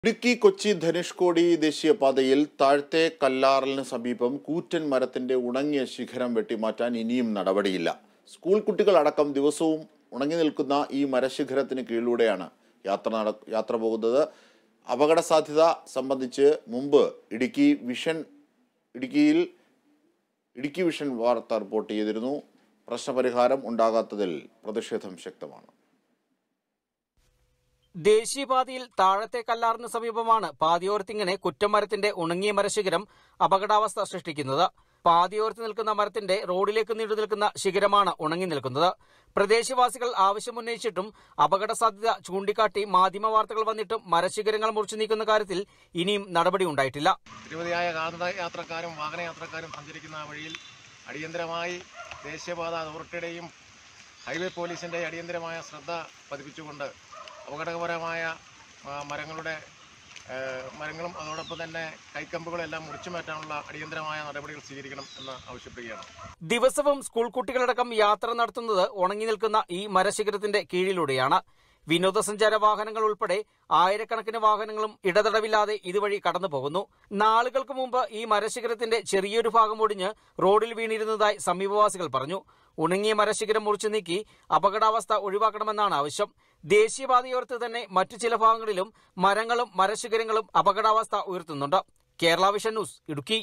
ഇടുക്കി കൊച്ചി ധനുഷ്കോടി ദേശീയപാതയിൽ താഴത്തെ കല്ലാറിന് സമീപം കൂറ്റൻ മരത്തിന്റെ ഉണങ്ങിയ ശിഖരം വെട്ടിമാറ്റാൻ ഇനിയും നടപടിയില്ല സ്കൂൾ കുട്ടികളടക്കം ദിവസവും ഉണങ്ങി നിൽക്കുന്ന ഈ മരശിഖരത്തിന് കീഴിലൂടെയാണ് യാത്ര നട യാത്ര പോകുന്നത് അപകട സാധ്യത സംബന്ധിച്ച് മുമ്പ് ഇടുക്കി വിഷൻ ഇടുക്കിയിൽ ഇടുക്കി വിഷൻ വാർത്ത റിപ്പോർട്ട് ചെയ്തിരുന്നു പ്രശ്നപരിഹാരം ഉണ്ടാകാത്തതിൽ പ്രതിഷേധം ശക്തമാണ് ദേശീയപാതയിൽ താഴത്തെ കല്ലാറിന് സമീപമാണ് പാതിയോരത്തിങ്ങനെ കുറ്റമരത്തിന്റെ ഉണങ്ങിയ മരശിഖരം അപകടാവസ്ഥ സൃഷ്ടിക്കുന്നത് പാതിയോരത്ത് നിൽക്കുന്ന മരത്തിന്റെ റോഡിലേക്ക് നീണ്ടു നിൽക്കുന്ന ശിഖരമാണ് ഉണങ്ങി നിൽക്കുന്നത് പ്രദേശവാസികൾ ആവശ്യമുന്നയിച്ചിട്ടും അപകട സാധ്യത ചൂണ്ടിക്കാട്ടി മാധ്യമ വാർത്തകൾ വന്നിട്ടും മരശിഖരങ്ങൾ മുറിച്ചു നീക്കുന്ന കാര്യത്തിൽ ഇനിയും നടപടി ഉണ്ടായിട്ടില്ല നിരവധിയായ കാൽനട യാത്രക്കാരും വാഹനയാത്രക്കാരും സഞ്ചരിക്കുന്ന ആ വഴിയിൽ അടിയന്തരമായി ദേശീയപാത അതോറിറ്റിയുടെയും ഹൈവേ പോലീസിൻ്റെ അടിയന്തരമായ ശ്രദ്ധ പതിപ്പിച്ചുകൊണ്ട് അപകടകരമായ ആ, മരങ്ങളുടെ ആ, മരങ്ങളും അതോടൊപ്പം തന്നെ കൈക്കമ്പുകളും എല്ലാം മുറിച്ചു മാറ്റാനുള്ള അടിയന്തരമായ നടപടികൾ സ്വീകരിക്കണം എന്ന് ആവശ്യപ്പെടുകയാണ് ദിവസവും സ്കൂൾ കുട്ടികളടക്കം യാത്ര നടത്തുന്നത് ഉണങ്ങി നിൽക്കുന്ന ഈ മരശിഖരത്തിന്റെ കീഴിലൂടെയാണ് വിനോദസഞ്ചാര വാഹനങ്ങൾ ഉൾപ്പെടെ ആയിരക്കണക്കിന് വാഹനങ്ങളും ഇടതടവില്ലാതെ ഇതുവഴി കടന്നു പോകുന്നു നാളുകൾക്ക് മുമ്പ് ഈ മരശിഖരത്തിന്റെ ചെറിയൊരു ഭാഗം ഒടിഞ്ഞ് റോഡിൽ വീണിരുന്നതായി സമീപവാസികൾ പറഞ്ഞു ഉണങ്ങിയ മരശിഖരം മുറിച്ചു നീക്കി അപകടാവസ്ഥ ഒഴിവാക്കണമെന്നാണ് ആവശ്യം ദേശീയപാതയോരത്ത് തന്നെ മറ്റു ചില ഭാഗങ്ങളിലും മരങ്ങളും മരശിഖരങ്ങളും അപകടാവസ്ഥ ഉയർത്തുന്നുണ്ട് കേരള വിഷൻ ന്യൂസ് ഇടുക്കി